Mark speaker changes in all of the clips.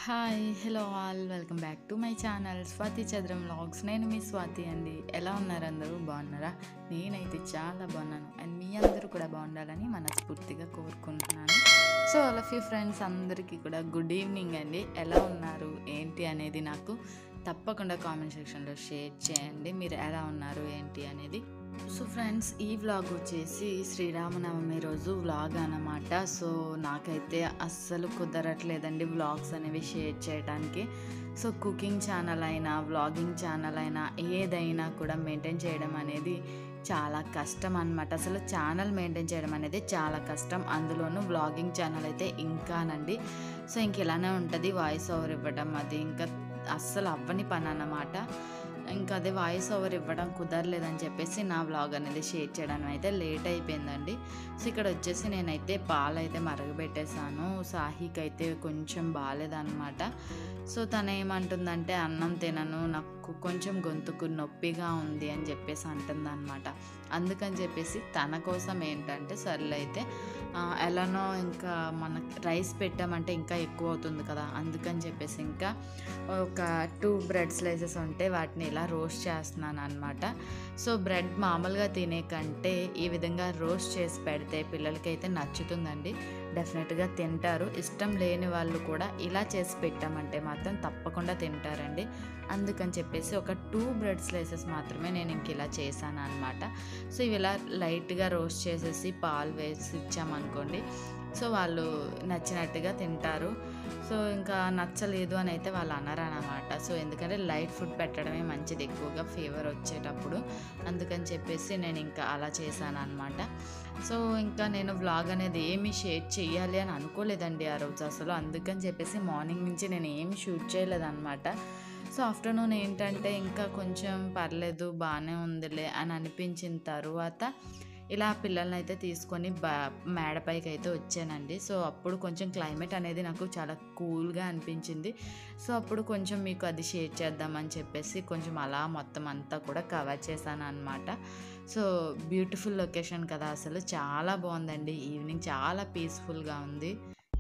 Speaker 1: Hi hello all welcome back to my channel Swathi Chandram vlogs నేను మీ స్వాతి అండి ఎలా ఉన్నారు అందరూ బాగున్నారా నేనైతే చాలా బాగున్నాను అండ్ మీ అందరూ కూడా బాగుండాలని మనస్ఫూర్తిగా కోరుకుంటున్నాను so all of you friends అందరికీ కూడా గుడ్ ఈవినింగ్ అండి ఎలా ఉన్నారు ఏంటి అనేది నాకు తప్పకుండా కామెంట్ సెక్షన్లో షేర్ చేయండి మీరు ఎలా ఉన్నారు ఏంటి అనేది సో ఫ్రెండ్స్ ఈ వ్లాగ్ వచ్చేసి శ్రీరామనవమి రోజు వ్లాగ్ అన్నమాట సో నాకైతే అస్సలు కుదరట్లేదండి వ్లాగ్స్ అనేవి షేర్ చేయడానికి సో కుకింగ్ ఛానల్ అయినా వ్లాగింగ్ ఛానల్ అయినా ఏదైనా కూడా మెయింటైన్ చేయడం అనేది చాలా కష్టం అనమాట అసలు ఛానల్ మెయింటైన్ చేయడం అనేది చాలా కష్టం అందులోనూ వ్లాగింగ్ ఛానల్ అయితే ఇంకానండి సో ఇంక ఇలానే ఉంటుంది వాయిస్ ఓవర్ ఇవ్వడం అది ఇంకా అస్సలు అవ్వని పని అన్నమాట ఇంకా అదే వాయిస్ ఓవర్ ఇవ్వడం కుదరలేదని చెప్పేసి నా వ్లాగ్ అనేది షేర్ చేయడం అయితే లేట్ అయిపోయిందండి సో ఇక్కడ వచ్చేసి నేనైతే పాలు అయితే మరగబెట్టేశాను సాహికి అయితే కొంచెం బాగాలేదన్నమాట సో తను ఏమంటుందంటే అన్నం తినను నాకు కొంచెం గొంతుకు నొప్పిగా ఉంది అని చెప్పేసి అంటుందన్నమాట అందుకని చెప్పేసి తన కోసం ఏంటంటే సర్లే అయితే ఆ, ఎలానో ఇంకా మనకి రైస్ పెట్టామంటే ఇంకా ఎక్కువ అవుతుంది కదా అందుకని చెప్పేసి ఇంకా ఒక టూ బ్రెడ్ స్లైసెస్ ఉంటే వాటిని ఇలా రోస్ట్ చేస్తున్నాను అనమాట సో బ్రెడ్ మామూలుగా తినే కంటే ఈ విధంగా రోస్ట్ చేసి పెడితే పిల్లలకైతే నచ్చుతుందండి డెఫినెట్గా తింటారు ఇష్టం లేని వాళ్ళు కూడా ఇలా చేసి పెట్టామంటే మాత్రం తప్పకుండా తింటారండి అందుకని చెప్పేసి ఒక టూ బ్రెడ్ స్లైసెస్ మాత్రమే నేను ఇంక ఇలా చేశాను అనమాట సో ఇవి ఇలా లైట్గా రోస్ట్ చేసేసి పాలు వేసి ఇచ్చామనుకోండి సో వాళ్ళు నచ్చినట్టుగా తింటారు సో ఇంకా నచ్చలేదు అని అయితే వాళ్ళు అనరు అనమాట సో ఎందుకంటే లైట్ ఫుడ్ పెట్టడమే మంచిది ఎక్కువగా ఫీవర్ వచ్చేటప్పుడు అందుకని చెప్పేసి నేను ఇంకా అలా చేశాను అనమాట సో ఇంకా నేను వ్లాగ్ అనేది ఏమి షేర్ చేయాలి అని అనుకోలేదండి ఆ రోజు అసలు అందుకని చెప్పేసి మార్నింగ్ నుంచి నేను ఏమి షూట్ చేయలేదన్నమాట సో ఆఫ్టర్నూన్ ఏంటంటే ఇంకా కొంచెం పర్లేదు బాగానే ఉందిలే అని అనిపించిన తర్వాత ఇలా పిల్లల్ని అయితే తీసుకొని బా మేడపైకి అయితే వచ్చానండి సో అప్పుడు కొంచెం క్లైమేట్ అనేది నాకు చాలా కూల్గా అనిపించింది సో అప్పుడు కొంచెం మీకు అది షేర్ చేద్దామని చెప్పేసి కొంచెం అలా మొత్తం అంతా కూడా కవర్ చేశాను అనమాట సో బ్యూటిఫుల్ లొకేషన్ కదా అసలు చాలా బాగుందండి ఈవినింగ్ చాలా పీస్ఫుల్గా ఉంది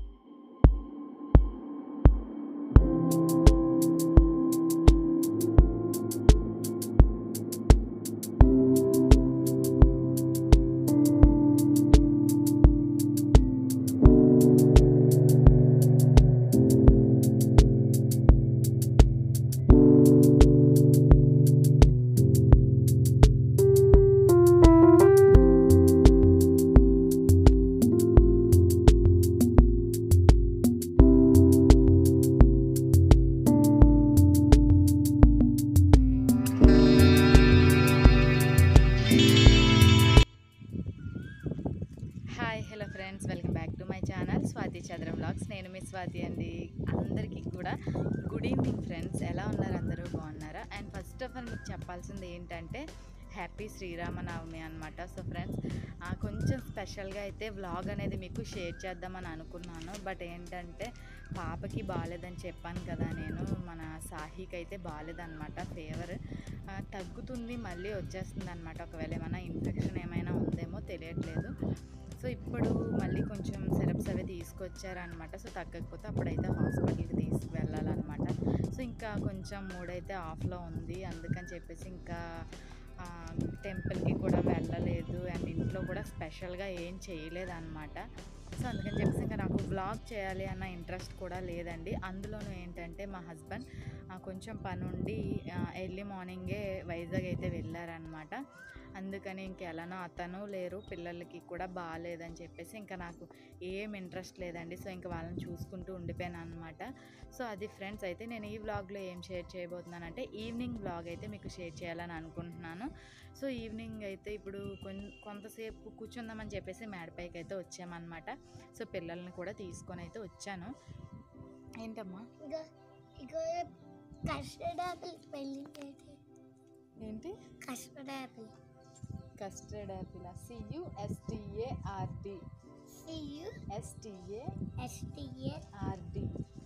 Speaker 1: hi hello friends welcome back to my channel Swathi Chandram blogs నేను మీ స్వాతి అండి అందరికీ కూడా గుడ్ ఈవినింగ్ ఫ్రెండ్స్ ఎలా ఉన్నారు అందరూ బాగున్నారా అండ్ ఫస్ట్ ఆఫ్ ఆల్ మీకు చెప్పాల్సింది ఏంటంటే హ్యాపీ శ్రీరామనవమి అనమాట సో ఫ్రెండ్స్ కొంచెం స్పెషల్గా అయితే వ్లాగ్ అనేది మీకు షేర్ చేద్దామని అనుకున్నాను బట్ ఏంటంటే పాపకి బాగాలేదని చెప్పాను కదా నేను మన సాహికి అయితే బాగాలేదన్నమాట ఫీవర్ తగ్గుతుంది మళ్ళీ వచ్చేస్తుంది అనమాట ఒకవేళ ఏమైనా ఇన్ఫెక్షన్ ఏమైనా ఉందేమో తెలియట్లేదు సో ఇప్పుడు మళ్ళీ కొంచెం సిరప్స్ అవి తీసుకొచ్చారనమాట సో తగ్గకపోతే అప్పుడైతే హాస్పిటల్కి తీసుకువెళ్ళాలన్నమాట సో ఇంకా కొంచెం మూడైతే ఆఫ్లో ఉంది అందుకని చెప్పేసి ఇంకా ఆ, టెంపుల్కి కూడా వెళ్ళలేదు అండ్ ఇంట్లో కూడా స్పెషల్గా ఏం చేయలేదు అనమాట సో అందుకని చెప్పేసి ఇంకా నాకు బ్లాగ్ చేయాలి అన్న ఇంట్రెస్ట్ కూడా లేదండి అందులోనూ ఏంటంటే మా హస్బెండ్ కొంచెం పని ఉండి ఎర్లీ మార్నింగే వైజాగ్ అయితే వెళ్ళారనమాట అందుకని ఇంకెలానో అతను లేరు పిల్లలకి కూడా బాగాలేదని చెప్పేసి ఇంకా నాకు ఏం ఇంట్రెస్ట్ లేదండి సో ఇంకా వాళ్ళని చూసుకుంటూ ఉండిపోయాను అనమాట సో అది ఫ్రెండ్స్ అయితే నేను ఈ వ్లాగ్లో ఏం షేర్ చేయబోతున్నానంటే ఈవినింగ్ వ్లాగ్ అయితే మీకు షేర్ చేయాలని అనుకుంటున్నాను సో ఈవినింగ్ అయితే ఇప్పుడు కొన్ కొంతసేపు కూర్చుందామని చెప్పేసి మేడపైకి అయితే వచ్చామన్నమాట సో పిల్లల్ని కూడా తీసుకొని అయితే వచ్చాను ఏంటమ్మా
Speaker 2: ఇగో ఇగో కస్టర్డ్ యాపిల్ పెళ్ళి
Speaker 1: ఏంటి
Speaker 2: custard Apple
Speaker 1: custard Apple సియుఎస్టిఏఆర్డి
Speaker 2: Cu
Speaker 1: ఎస్టిఏ
Speaker 2: ఎస్టిఏ
Speaker 1: RD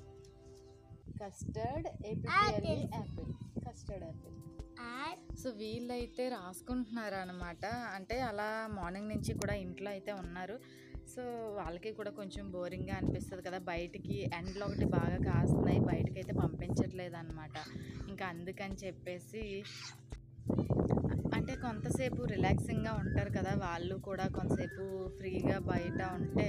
Speaker 1: custard ఏపీఎల్ఈ
Speaker 2: Apple.
Speaker 1: Apple custard Apple
Speaker 2: are
Speaker 1: so వీళ్ళైతే రాసుకుంటున్నారు అనమాట అంటే అలా మార్నింగ్ నుంచి కూడా ఇంట్లో అయితే ఉన్నారు సో వాళ్ళకి కూడా కొంచెం బోరింగ్గా అనిపిస్తుంది కదా బయటికి ఎండలో ఒకటి బాగా కాస్తున్నాయి బయటకి అయితే పంపించట్లేదు అనమాట ఇంకా అందుకని చెప్పేసి అంటే కొంతసేపు రిలాక్సింగ్గా ఉంటారు కదా వాళ్ళు కూడా కొంతసేపు ఫ్రీగా బయట ఉంటే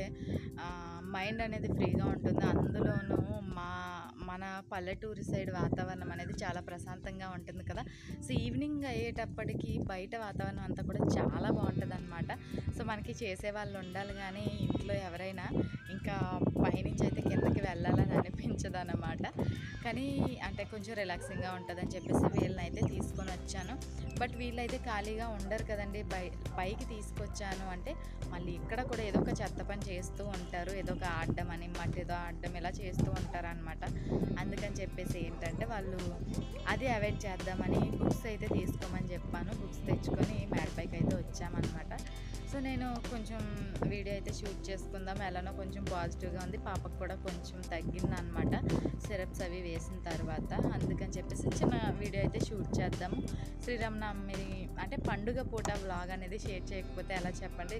Speaker 1: మైండ్ అనేది ఫ్రీగా ఉంటుంది అందులోనూ మా మన పల్లెటూరి సైడ్ వాతావరణం అనేది చాలా ప్రశాంతంగా ఉంటుంది కదా సో ఈవినింగ్ అయ్యేటప్పటికి బయట వాతావరణం అంతా కూడా చాలా బాగుంటుంది అనమాట సో మనకి చేసే వాళ్ళు ఉండాలి కానీ ఇంట్లో ఎవరైనా ఇంకా పైనుంచి అయితే కిందకి వెళ్ళాలని అనిపించదు అనమాట కానీ అంటే కొంచెం రిలాక్సింగ్గా ఉంటుందని చెప్పేసి వీళ్ళని అయితే తీసుకొని వచ్చాను బట్ వీళ్ళైతే ఖాళీగా ఉండరు కదండి బై పైకి తీసుకొచ్చాను అంటే మళ్ళీ ఇక్కడ కూడా ఏదో ఒక చెత్త పని చేస్తూ ఉంటారు ఏదో ఒక ఆడడం అని మట్టి ఏదో ఆడడం ఇలా చేస్తూ ఉంటారు అనమాట అందుకని చెప్పేసి ఏంటంటే వాళ్ళు అది అవాయిడ్ చేద్దామని బుక్స్ అయితే తీసుకోమని చెప్పాను బుక్స్ తెచ్చుకొని మేడపైకి అయితే వచ్చామన్నమాట సో నేను కొంచెం వీడియో అయితే షూట్ చేసుకుందాం ఎలానో కొంచెం పాజిటివ్గా ఉంది పాపకు కూడా కొంచెం తగ్గిందనమాట సిరప్స్ అవి వేసిన తర్వాత అందుకని చెప్పేసి చిన్న వీడియో అయితే షూట్ చేద్దాము శ్రీరామనవమి అంటే పండుగ పూట వ్లాగ్ అనేది షేర్ చేయకపోతే ఎలా చెప్పండి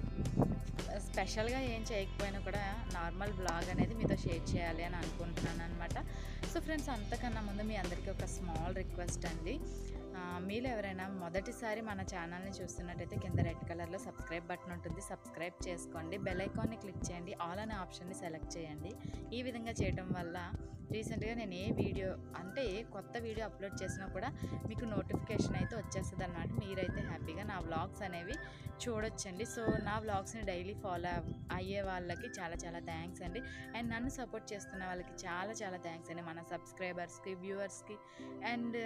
Speaker 1: స్పెషల్గా ఏం చేయకపోయినా కూడా నార్మల్ బ్లాగ్ అనేది మీతో షేర్ చేయాలి అని అనుకుంటున్నాను అనమాట సో ఫ్రెండ్స్ అంతకన్నా ముందు మీ అందరికీ ఒక స్మాల్ రిక్వెస్ట్ అండి ఆ, మీలో ఎవరైనా మొదటిసారి మన ఛానల్ని చూస్తున్నట్టయితే కింద రెడ్ కలర్లో సబ్స్క్రైబ్ బటన్ ఉంటుంది సబ్స్క్రైబ్ చేసుకోండి బెల్ ఐకాన్ని క్లిక్ చేయండి ఆల్ అనే ఆప్షన్ని సెలెక్ట్ చేయండి ఈ విధంగా చేయడం వల్ల రీసెంట్గా నేను ఏ వీడియో అంటే ఏ కొత్త వీడియో అప్లోడ్ చేసినా కూడా మీకు నోటిఫికేషన్ అయితే వచ్చేస్తుంది అనమాట మీరైతే హ్యాపీగా నా వ్లాగ్స్ అనేవి చూడొచ్చండి సో నా వ్లాగ్స్ని డైలీ ఫాలో అయ్యే వాళ్ళకి చాలా చాలా థ్యాంక్స్ అండి అండ్ నన్ను సపోర్ట్ చేస్తున్న వాళ్ళకి చాలా చాలా థ్యాంక్స్ అండి మన సబ్స్క్రైబర్స్కి వ్యూవర్స్కి అండ్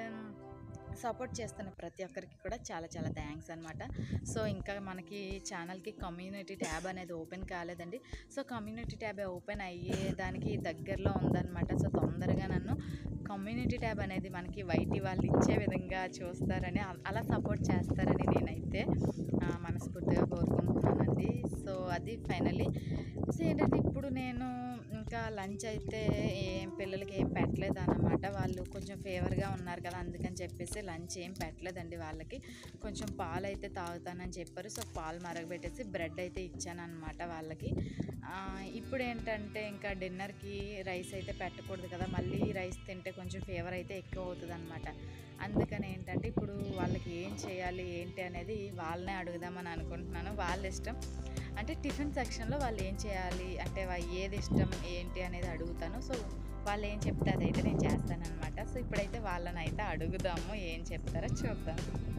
Speaker 1: సపోర్ట్ చేస్తున్న ప్రతి ఒక్కరికి కూడా చాలా చాలా థ్యాంక్స్ అనమాట సో ఇంకా మనకి ఛానల్కి కమ్యూనిటీ ట్యాబ్ అనేది ఓపెన్ కాలేదండి సో కమ్యూనిటీ ట్యాబ్ ఓపెన్ అయ్యేదానికి దగ్గరలో ఉందన్నమాట సో తొందరగా నన్ను కమ్యూనిటీ ట్యాబ్ అనేది మనకి వైటీ వాళ్ళు ఇచ్చే విధంగా చూస్తారని అ- అలా సపోర్ట్ చేస్తారని నేనైతే ఆ, మనస్ఫూర్తిగా కోరుకుంటున్నానండి సో అది ఫైనలీ సో ఏంటంటే ఇప్పుడు నేను ఇంకా లంచ్ అయితే ఏం పిల్లలకి ఏం పెట్టలేదు అన్నమాట వాళ్ళు కొంచెం ఫేవర్గా ఉన్నారు కదా అందుకని చెప్పేసి లంచ్ ఏం పెట్టలేదండి వాళ్ళకి కొంచెం పాలు అయితే తాగుతానని చెప్పారు సో పాలు మరగబెట్టేసి బ్రెడ్ అయితే ఇచ్చాను అనమాట వాళ్ళకి ఆ, ఇప్పుడు ఏంటంటే ఇంకా డిన్నర్కి రైస్ అయితే పెట్టకూడదు కదా మళ్ళీ రైస్ తింటే కొంచెం ఫీవర్ అయితే ఎక్కువ అవుతుంది అనమాట అందుకని ఏంటంటే ఇప్పుడు వాళ్ళకి ఏం చేయాలి ఏంటి అనేది వాళ్ళనే అడుగుదామని అనుకుంటున్నాను వాళ్ళ ఇష్టం అంటే టిఫిన్ సెక్షన్లో వాళ్ళు ఏం చేయాలి అంటే వా- ఏది ఇష్టం ఏంటి అనేది అడుగుతాను సో వాళ్ళు ఏం చెప్తే అదైతే నేను చేస్తాను అనమాట సో ఇప్పుడైతే వాళ్ళని అయితే అడుగుదాము ఏం చెప్తారో చూద్దాం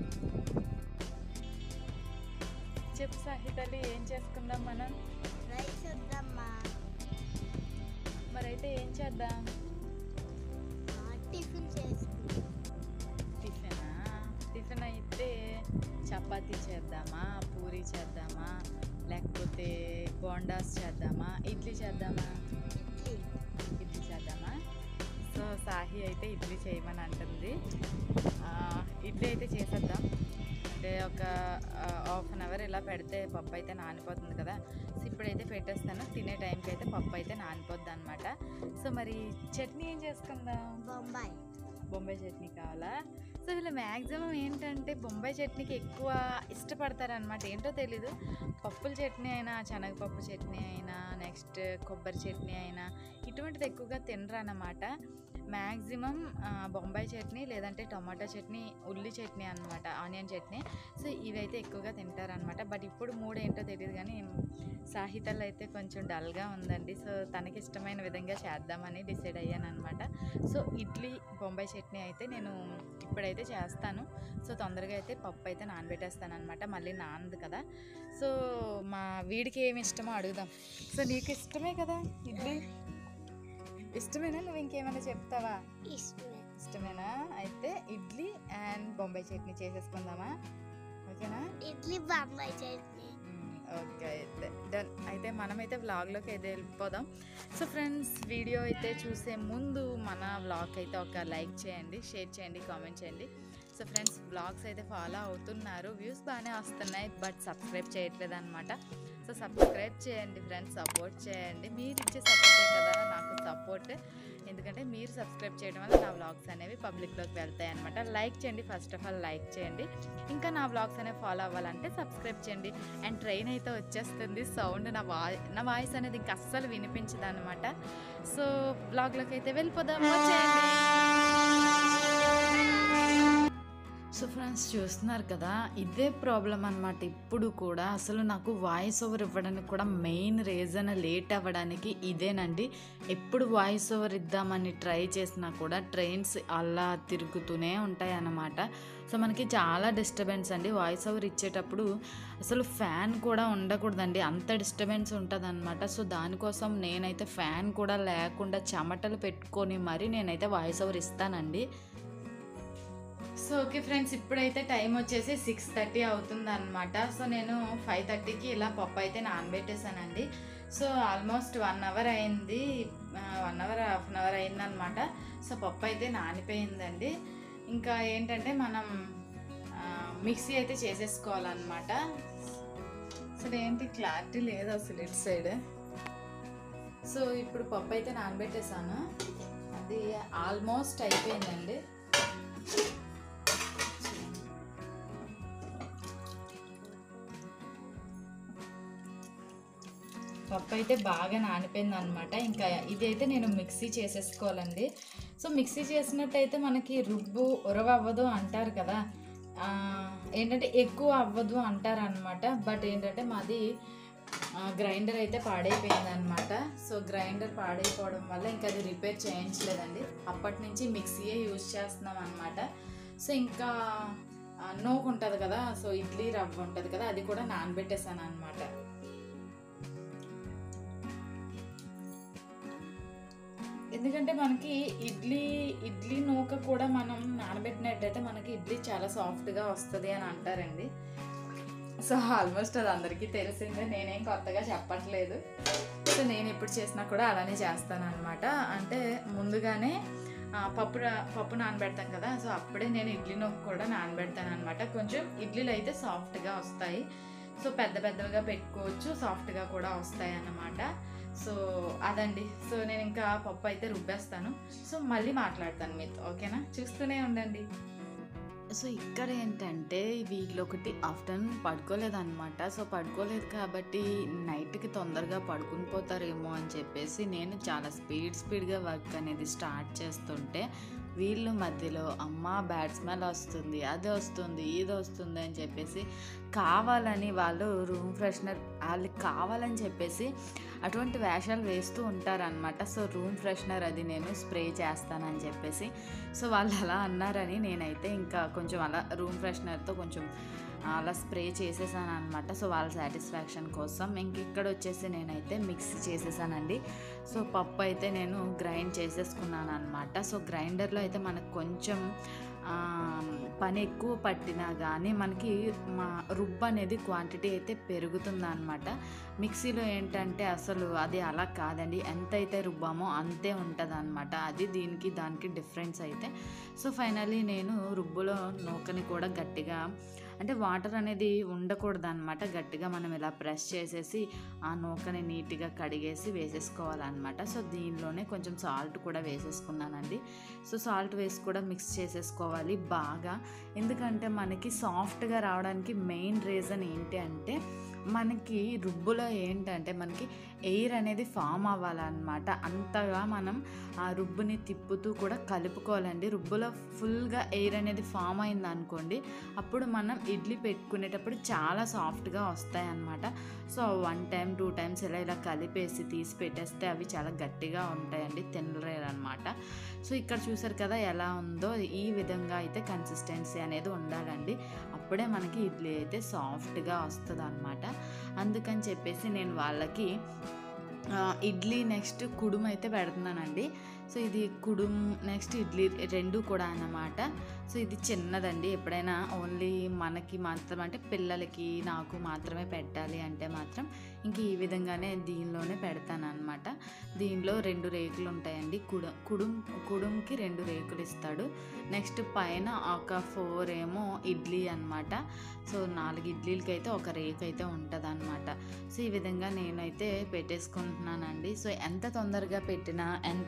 Speaker 1: చెప్పు సాహితలు ఏం చేసుకుందాం మనం
Speaker 2: రైస్ వద్దమ్మా
Speaker 1: మరైతే ఏం చేద్దాం
Speaker 2: ఆ, టిఫిన్ చేసుకుందాం
Speaker 1: టిఫినా టిఫిన్ అయితే చపాతీ చేద్దామా పూరి చేద్దామా లేకపోతే బోండాస్ చేద్దామా ఇడ్లీ చేద్దామా
Speaker 2: ఇడ్లీ
Speaker 1: ఇడ్లీ చేద్దామా సో సాహి అయితే ఇడ్లీ చేయమని అంటుంది ఆ, ఇడ్లీ అయితే చేసేద్దాం అంటే ఒక హాఫ్ అన్ అవర్ ఇలా పెడితే పప్పు అయితే నానిపోతుంది కదా సో ఇప్పుడైతే పెట్టేస్తాను తినే టైంకి అయితే పప్పు అయితే నానిపోద్ది అనమాట సో మరి చట్నీ ఏం చేసుకుందాం
Speaker 2: బొంబాయి
Speaker 1: బొంబాయి చట్నీ కావాలా సో వీళ్ళు మ్యాక్సిమం ఏంటంటే బొంబాయి చట్నీకి ఎక్కువ ఇష్టపడతారనమాట ఏంటో తెలీదు పప్పుల చట్నీ అయినా శనగపప్పు చట్నీ అయినా నెక్స్ట్ కొబ్బరి చట్నీ అయినా ఇటువంటిది ఎక్కువగా తినరు అన్నమాట మ్యాక్సిమం బొంబాయి చట్నీ లేదంటే టమాటా చట్నీ ఉల్లి చట్నీ అనమాట ఆనియన్ చట్నీ సో ఇవైతే ఎక్కువగా తింటారనమాట బట్ ఇప్పుడు మూడు ఏంటో తెలియదు కానీ సాహితలు అయితే కొంచెం డల్గా ఉందండి సో తనకి ఇష్టమైన విధంగా చేద్దామని డిసైడ్ అయ్యాను అనమాట సో ఇడ్లీ బొంబాయి చట్నీ అయితే నేను ఇప్పుడైతే చేస్తాను సో తొందరగా అయితే పప్పు అయితే నానబెట్టేస్తాను అనమాట మళ్ళీ నానదు కదా సో మా వీడికి ఏమి ఇష్టమో అడుగుదాం సో నీకు ఇష్టమే కదా ఇడ్లీ ఇష్టమేనా నువ్వు ఇంకేమైనా చెప్తావా
Speaker 2: ఇష్టమే
Speaker 1: ఇష్టమేనా అయితే ఇడ్లీ అండ్ బొంబాయి చట్నీ చేసేసుకుందామా ఓకేనా
Speaker 2: ఇడ్లీ బొంబాయి చట్నీ
Speaker 1: మ్మ్, ఓకే అయితే డన్ అయితే మనమైతే వ్లాగ్లోకి అయితే వెళ్ళిపోదాం సో ఫ్రెండ్స్ వీడియో అయితే చూసే ముందు మన వ్లాగ్ అయితే ఒక లైక్ చేయండి షేర్ చేయండి కామెంట్ చేయండి సో ఫ్రెండ్స్ వ్లాగ్స్ అయితే ఫాలో అవుతున్నారు వ్యూస్ బాగానే వస్తున్నాయి బట్ సబ్స్క్రైబ్ చేయట్లేదు అనమాట సో సబ్స్క్రైబ్ చేయండి ఫ్రెండ్స్ సపోర్ట్ చేయండి మీరు ఇచ్చే సపోర్టే కదా నాకు సపోర్ట్ ఎందుకంటే మీరు సబ్స్క్రైబ్ చేయడం వల్ల నా వ్లాగ్స్ అనేవి పబ్లిక్లోకి వెళ్తాయి అనమాట లైక్ చేయండి ఫస్ట్ ఆఫ్ ఆల్ లైక్ చేయండి ఇంకా నా వ్లాగ్స్ అనేవి ఫాలో అవ్వాలంటే సబ్స్క్రైబ్ చేయండి అండ్ ట్రైన్ అయితే వచ్చేస్తుంది సౌండ్ నా వాయి నా వాయిస్ అనేది ఇంకా అస్సలు వినిపించదు అనమాట సో బ్లాగ్లోకి అయితే వెళ్ళిపోదాం వచ్చేయండి సో ఫ్రెండ్స్ చూస్తున్నారు కదా ఇదే ప్రాబ్లం అనమాట ఇప్పుడు కూడా అసలు నాకు వాయిస్ ఓవర్ ఇవ్వడానికి కూడా మెయిన్ రీజన్ లేట్ అవ్వడానికి ఇదేనండి ఎప్పుడు వాయిస్ ఓవర్ ఇద్దామని ట్రై చేసినా కూడా ట్రైన్స్ అలా తిరుగుతూనే ఉంటాయి అన్నమాట సో మనకి చాలా డిస్టర్బెన్స్ అండి వాయిస్ ఓవర్ ఇచ్చేటప్పుడు అసలు ఫ్యాన్ కూడా ఉండకూడదండి అంత డిస్టర్బెన్స్ ఉంటుంది అనమాట సో దానికోసం నేనైతే ఫ్యాన్ కూడా లేకుండా చెమటలు పెట్టుకొని మరీ నేనైతే వాయిస్ ఓవర్ ఇస్తానండి సో ఓకే ఫ్రెండ్స్ ఇప్పుడైతే టైం వచ్చేసి సిక్స్ థర్టీ అవుతుంది అనమాట సో నేను ఫైవ్ థర్టీకి ఇలా పప్పు అయితే నానబెట్టేశానండి సో ఆల్మోస్ట్ వన్ అవర్ అయింది one hour half an hour అయిందనమాట సో పప్పు అయితే నానిపోయిందండి ఇంకా ఏంటంటే మనం ఆ, మిక్సీ అయితే చేసేసుకోవాలన్నమాట అసలు ఏంటి క్లారిటీ లేదు అసలు ఇటు సైడ్ సో ఇప్పుడు పప్పు అయితే నానబెట్టేశాను అది ఆల్మోస్ట్ అయిపోయిందండి పప్పు అయితే బాగా నానిపోయింది అనమాట ఇంకా ఇదైతే నేను మిక్సీ చేసేసుకోవాలండి సో మిక్సీ చేసినట్టయితే మనకి రుబ్బు ఉరవ అవ్వదు అంటారు కదా ఆ, ఏంటంటే ఎక్కువ అవ్వదు అంటారు అనమాట బట్ ఏంటంటే మాది గ్రైండర్ అయితే పాడైపోయింది అనమాట సో గ్రైండర్ పాడైపోవడం వల్ల ఇంకా అది రిపేర్ చేయించలేదండి అప్పటి నుంచి మిక్సీయే యూజ్ చేస్తున్నాం అనమాట సో ఇంకా ఆ, నూకు ఉంటుంది కదా సో ఇడ్లీ రవ్వ ఉంటుంది కదా అది కూడా నానబెట్టేసాను అనమాట ఎందుకంటే మనకి ఇడ్లీ ఇడ్లీ నూక కూడా మనం నానబెట్టినట్టయితే మనకి ఇడ్లీ చాలా సాఫ్ట్గా వస్తుంది అని అంటారండి సో ఆల్మోస్ట్ అది అందరికీ తెలిసిందే నేనేం కొత్తగా చెప్పట్లేదు సో నేను ఎప్పుడు చేసినా కూడా అలానే చేస్తాను అనమాట అంటే ముందుగానే ఆ, పప్పు రా- పప్పు నానబెడతాం కదా సో అప్పుడే నేను ఇడ్లీ నూక కూడా నానబెడతాను అనమాట కొంచెం ఇడ్లీలు అయితే సాఫ్ట్గా వస్తాయి సో పెద్ద పెద్దవిగా పెట్టుకోవచ్చు సాఫ్ట్గా కూడా వస్తాయి అన్నమాట సో అదండి సో నేను ఇంకా పప్పు అయితే రుబ్బేస్తాను సో మళ్ళీ మాట్లాడతాను మీతో ఓకేనా చూస్తూనే ఉండండి సో ఇక్కడ ఏంటంటే వీళ్ళు ఒకటి ఆఫ్టర్నూన్ పడుకోలేదన్నమాట సో పడుకోలేదు కాబట్టి నైట్కి తొందరగా పడుకుని పోతారేమో అని చెప్పేసి నేను చాలా స్పీడ్ స్పీడ్గా వర్క్ అనేది స్టార్ట్ చేస్తుంటే వీళ్ళు మధ్యలో అమ్మ బ్యాడ్ స్మెల్ వస్తుంది అది వస్తుంది ఇది వస్తుంది అని చెప్పేసి కావాలని వాళ్ళు రూమ్ ఫ్రెషనర్ వాళ్ళకి కావాలని చెప్పేసి అటువంటి వేషాలు వేస్తూ ఉంటారనమాట సో రూమ్ ఫ్రెషనర్ అది నేను స్ప్రే చేస్తానని చెప్పేసి సో వాళ్ళు అలా అన్నారని నేనైతే ఇంకా కొంచెం అలా రూమ్ ఫ్రెషనర్తో కొంచెం అలా స్ప్రే చేసేసాను అనమాట సో వాళ్ళ సాటిస్ఫాక్షన్ కోసం ఇంక ఇక్కడ వచ్చేసి నేనైతే మిక్స్ చేసేసానండి సో పప్పు అయితే నేను గ్రైండ్ చేసేసుకున్నాను అనమాట సో గ్రైండర్లో అయితే మనకు కొంచెం ఆ, పని ఎక్కువ పట్టినా కానీ మనకి మా రుబ్బు అనేది క్వాంటిటీ అయితే పెరుగుతుంది అనమాట మిక్సీలో ఏంటంటే అసలు అది అలా కాదండి ఎంత అయితే రుబ్బామో అంతే ఉంటుంది అనమాట అది దీనికి దానికి డిఫరెన్స్ అయితే సో ఫైనల్లీ నేను రుబ్బులో నూకని కూడా గట్టిగా అంటే వాటర్ అనేది ఉండకూడదు అనమాట గట్టిగా మనం ఇలా ప్రెస్ చేసేసి ఆ నూకని నీట్గా కడిగేసి వేసేసుకోవాలన్నమాట సో దీనిలోనే కొంచెం సాల్ట్ కూడా వేసేసుకున్నానండి సో సాల్ట్ వేసి కూడా మిక్స్ చేసేసుకోవాలి బాగా ఎందుకంటే మనకి సాఫ్ట్గా రావడానికి మెయిన్ రీజన్ ఏంటి అంటే మనకి రుబ్బులో ఏంటంటే మనకి ఎయిర్ అనేది ఫామ్ అవ్వాలన్నమాట అంతగా మనం ఆ రుబ్బుని తిప్పుతూ కూడా కలుపుకోవాలండి రుబ్బులో ఫుల్గా ఎయిర్ అనేది ఫామ్ అయింది అనుకోండి అప్పుడు మనం ఇడ్లీ పెట్టుకునేటప్పుడు చాలా సాఫ్ట్గా వస్తాయి అన్నమాట so one time two times ఇలా ఇలా కలిపేసి తీసి పెట్టేస్తే అవి చాలా గట్టిగా ఉంటాయండి తినలేరు అనమాట సో ఇక్కడ చూసారు కదా ఎలా ఉందో ఈ విధంగా అయితే కన్సిస్టెన్సీ అనేది ఉండాలండి అప్పుడే మనకి ఇడ్లీ అయితే సాఫ్ట్గా వస్తుంది అనమాట అందుకని చెప్పేసి నేను వాళ్ళకి ఆ, ఇడ్లీ నెక్స్ట్ కుడుము అయితే పెడుతున్నానండి సో ఇది కుడుము నెక్స్ట్ ఇడ్లీ రెండు కూడా అన్నమాట సో ఇది చిన్నదండి ఎప్పుడైనా ఓన్లీ మనకి మాత్రం అంటే పిల్లలకి నాకు మాత్రమే పెట్టాలి అంటే మాత్రం ఇంక ఈ విధంగానే దీనిలోనే పెడతాను అనమాట దీనిలో రెండు రేకులు ఉంటాయండి కుడ కుడుం కుడుంకి రెండు రేకులు ఇస్తాడు నెక్స్ట్ పైన ఒక ఫోర్ ఏమో ఇడ్లీ అన్నమాట సో నాలుగు ఇడ్లీలకి అయితే ఒక రేక్ అయితే ఉంటుంది అనమాట సో ఈ విధంగా నేనైతే పెట్టేసుకుంటున్నానండి సో ఎంత తొందరగా పెట్టినా ఎంత ఎర్లీ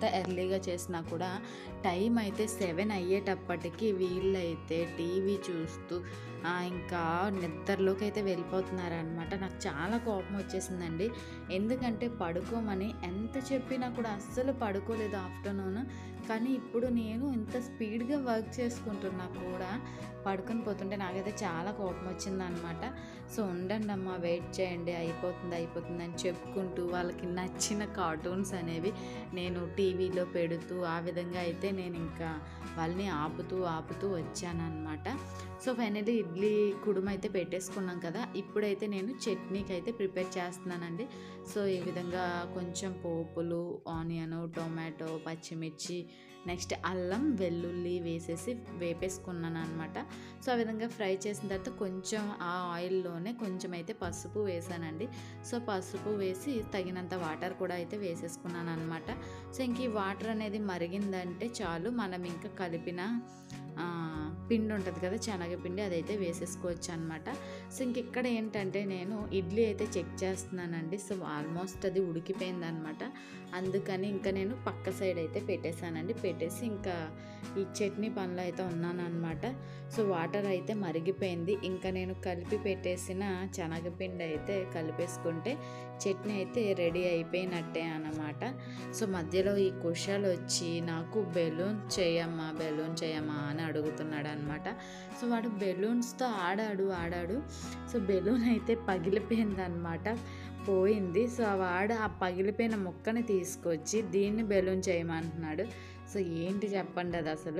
Speaker 1: ఎర్లీగా చేసినా కూడా టైం అయితే సెవెన్ అయ్యేటప్పటికి వీళ్ళైతే టీవీ చూస్తూ ఆ, ఇంకా నిద్రలోకి అయితే వెళ్ళిపోతున్నారనమాట నాకు చాలా కోపం వచ్చేసిందండి ఎందుకంటే పడుకోమని ఎంత చెప్పినా కూడా అస్సలు పడుకోలేదు ఆఫ్టర్నూన్ కానీ ఇప్పుడు నేను ఇంత స్పీడ్గా వర్క్ చేసుకుంటున్నా కూడా పడుకొని పోతుంటే నాకైతే చాలా కోపం వచ్చిందనమాట సో ఉండండి అమ్మ వెయిట్ చేయండి అయిపోతుంది అయిపోతుంది అని చెప్పుకుంటూ వాళ్ళకి నచ్చిన కార్టూన్స్ అనేవి నేను టీవీలో పెడుతూ ఆ విధంగా అయితే నేను ఇంకా వాళ్ళని ఆపుతూ ఆపుతూ వచ్చానన్నమాట సో ఫైనల్లీ ఇడ్లీ కుడుమ అయితే పెట్టేసుకున్నాం కదా ఇప్పుడైతే నేను చట్నీకి అయితే ప్రిపేర్ చేస్తున్నానండి సో ఈ విధంగా కొంచెం పోపులు ఆనియన్ టొమాటో పచ్చిమిర్చి నెక్స్ట్ అల్లం వెల్లుల్లి వేసేసి వేపేసుకున్నాను అనమాట సో ఆ విధంగా ఫ్రై చేసిన తర్వాత కొంచెం ఆ ఆయిల్లోనే కొంచెం అయితే పసుపు వేసానండి సో పసుపు వేసి తగినంత వాటర్ కూడా అయితే వేసేసుకున్నాను అనమాట సో ఇంక ఈ వాటర్ అనేది మరిగిందంటే చాలు మనం ఇంకా కలిపిన ఆ, పిండి ఉంటుంది కదా శనగపిండి అదైతే వేసేసుకోవచ్చు అనమాట సో ఇంక ఇక్కడ ఏంటంటే నేను ఇడ్లీ అయితే చెక్ చేస్తున్నానండి సో ఆల్మోస్ట్ అది ఉడికిపోయింది అనమాట అందుకని ఇంకా నేను పక్క సైడ్ అయితే పెట్టేశానండి పెట్టేసి ఇంకా ఈ చట్నీ పనులు అయితే ఉన్నాను అనమాట సో వాటర్ అయితే మరిగిపోయింది ఇంకా నేను కలిపి పెట్టేసిన శనగపిండి అయితే కలిపేసుకుంటే చట్నీ అయితే రెడీ అయిపోయినట్టే అన్నమాట సో మధ్యలో ఈ కుషాలు వచ్చి నాకు బెలూన్ చేయమ్మా బెలూన్ చేయమ్మా అని అడుగుతున్నాడు అనమాట సో వాడు బెలూన్స్తో ఆడాడు ఆడాడు సో బెలూన్ అయితే పగిలిపోయింది అనమాట పోయింది సో ఆ వాడు ఆ పగిలిపోయిన ముక్కని తీసుకొచ్చి దీన్ని బెలూన్ చేయమంటున్నాడు సో ఏంటి చెప్పండి అది అసలు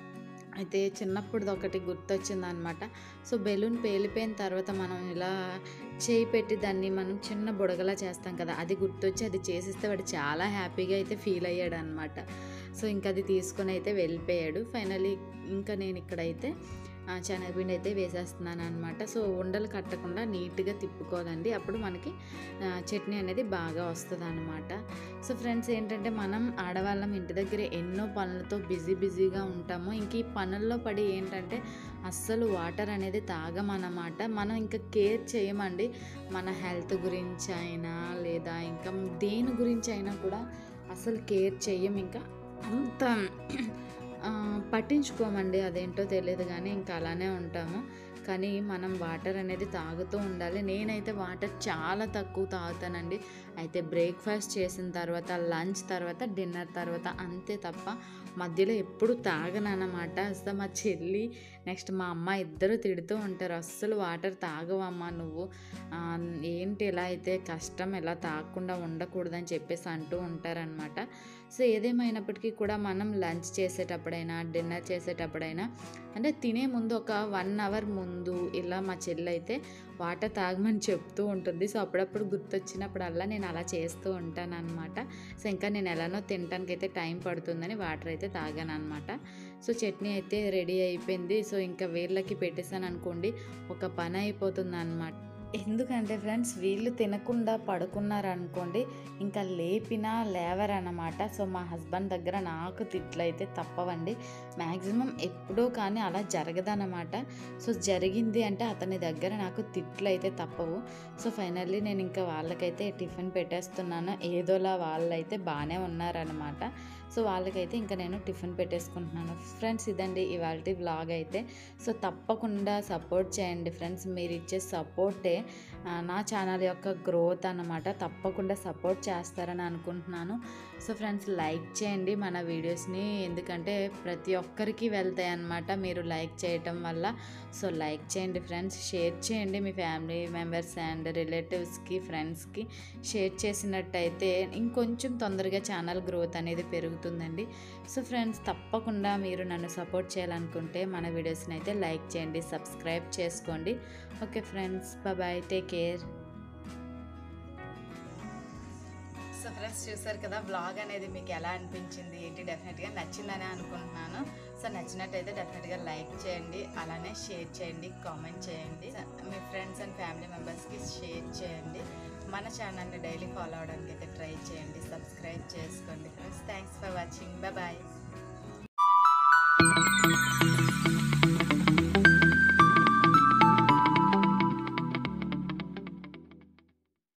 Speaker 1: అయితే చిన్నప్పుడు ఒకటి గుర్తొచ్చింది అనమాట సో బెలూన్ పేలిపోయిన తర్వాత మనం ఇలా చేయి పెట్టి దాన్ని మనం చిన్న బుడగలా చేస్తాం కదా అది గుర్తొచ్చి అది చేసిస్తే వాడు చాలా హ్యాపీగా అయితే ఫీల్ అయ్యాడు అనమాట సో ఇంకా అది తీసుకొని అయితే వెళ్ళిపోయాడు ఫైనలీ ఇంకా నేను ఇక్కడైతే ఆ, శనగపిండి అయితే వేసేస్తున్నాను అనమాట సో ఉండలు కట్టకుండా నీట్గా తిప్పుకోవాలండి అప్పుడు మనకి ఆ, చట్నీ అనేది బాగా వస్తుంది అనమాట సో ఫ్రెండ్స్ ఏంటంటే మనం ఆడవాళ్ళం ఇంటి దగ్గర ఎన్నో పనులతో బిజీ బిజీగా ఉంటాము ఇంక ఈ పనుల్లో పడి ఏంటంటే అస్సలు వాటర్ అనేది తాగమన్నమాట మనం ఇంకా కేర్ చేయమండి మన హెల్త్ గురించి అయినా లేదా ఇంకా దేని గురించి అయినా కూడా అసలు కేర్ చెయ్యం ఇంకా అంత ఆ, పట్టించుకోమండి అదేంటో తెలియదు కానీ ఇంకా అలానే ఉంటాము కానీ మనం వాటర్ అనేది తాగుతూ ఉండాలి నేనైతే వాటర్ చాలా తక్కువ తాగుతానండి అయితే బ్రేక్ఫాస్ట్ చేసిన తర్వాత లంచ్ తర్వాత డిన్నర్ తర్వాత అంతే తప్ప మధ్యలో ఎప్పుడు తాగనన్నమాట అసలు మా చెల్లి నెక్స్ట్ మా అమ్మ ఇద్దరు తిడుతూ ఉంటారు అస్సలు వాటర్ తాగవమ్మా నువ్వు ఆ, ఏంటి ఇలా అయితే కష్టం ఇలా తాగకుండా ఉండకూడదని చెప్పేసి అంటూ ఉంటారనమాట సో ఏదేమైనప్పటికీ కూడా మనం లంచ్ చేసేటప్పుడైనా డిన్నర్ చేసేటప్పుడైనా అంటే తినే ముందు ఒక వన్ అవర్ ముందు ఇలా మా చెల్లి అయితే వాటర్ తాగమని చెప్తూ ఉంటుంది సో అప్పుడప్పుడు గుర్తొచ్చినప్పుడల్లా నేను అలా చేస్తూ ఉంటాను అనమాట సో ఇంకా నేను ఎలానో తినడానికి అయితే టైం పడుతుందని వాటర్ అయితే తాగాను అనమాట సో చట్నీ అయితే రెడీ అయిపోయింది సో ఇంకా వీళ్ళకి పెట్టేశాను అనుకోండి ఒక పని అయిపోతుంది అనమాట ఎందుకంటే ఫ్రెండ్స్ వీళ్ళు తినకుండా పడుకున్నారనుకోండి ఇంకా లేపినా లేవరన్నమాట సో మా హస్బెండ్ దగ్గర నాకు తిట్లు అయితే తప్పవండి మ్యాక్సిమం ఎప్పుడో కానీ అలా జరగదన్నమాట సో జరిగింది అంటే అతని దగ్గర నాకు తిట్లు అయితే తప్పవు సో ఫైనల్లీ నేను ఇంకా వాళ్ళకైతే టిఫిన్ పెట్టేస్తున్నాను ఏదోలా వాళ్ళైతే బాగానే ఉన్నారనమాట సో వాళ్ళకైతే ఇంకా నేను టిఫిన్ పెట్టేసుకుంటున్నాను ఫ్రెండ్స్ ఇదండి ఇవాళ వ్లాగ్ అయితే సో తప్పకుండా సపోర్ట్ చేయండి ఫ్రెండ్స్ మీరు ఇచ్చే సపోర్టే ఆ, నా ఛానల్ యొక్క గ్రోత్ అన్నమాట తప్పకుండా సపోర్ట్ చేస్తారని అనుకుంటున్నాను సో ఫ్రెండ్స్ లైక్ చేయండి మన వీడియోస్ని ఎందుకంటే ప్రతి ఒక్కరికి వెళ్తాయి అన్నమాట మీరు లైక్ చేయటం వల్ల సో లైక్ చేయండి ఫ్రెండ్స్ షేర్ చేయండి మీ ఫ్యామిలీ మెంబర్స్ అండ్ రిలేటివ్స్కి ఫ్రెండ్స్కి షేర్ చేసినట్టయితే ఇంకొంచెం తొందరగా ఛానల్ గ్రోత్ అనేది పెరుగుతుందండి సో ఫ్రెండ్స్ తప్పకుండా మీరు నన్ను సపోర్ట్ చేయాలనుకుంటే మన వీడియోస్ని అయితే లైక్ చేయండి సబ్స్క్రైబ్ చేసుకోండి okay friends bye take care so friends చూసారు కదా బ్లాగ్ అనేది మీకు ఎలా అనిపించింది ఏంటి డెఫినెట్గా నచ్చిందని అనుకుంటున్నాను సో నచ్చినట్టయితే డెఫినెట్గా లైక్ చేయండి అలానే షేర్ చేయండి కామెంట్ చేయండి మీ ఫ్రెండ్స్ అండ్ ఫ్యామిలీ మెంబర్స్కి షేర్ చేయండి మన ఛానల్ని డైలీ ఫాలో అవడానికి అయితే ట్రై చేయండి సబ్స్క్రైబ్ చేసుకోండి ఫ్రెండ్స్ థ్యాంక్స్ ఫర్ వాచింగ్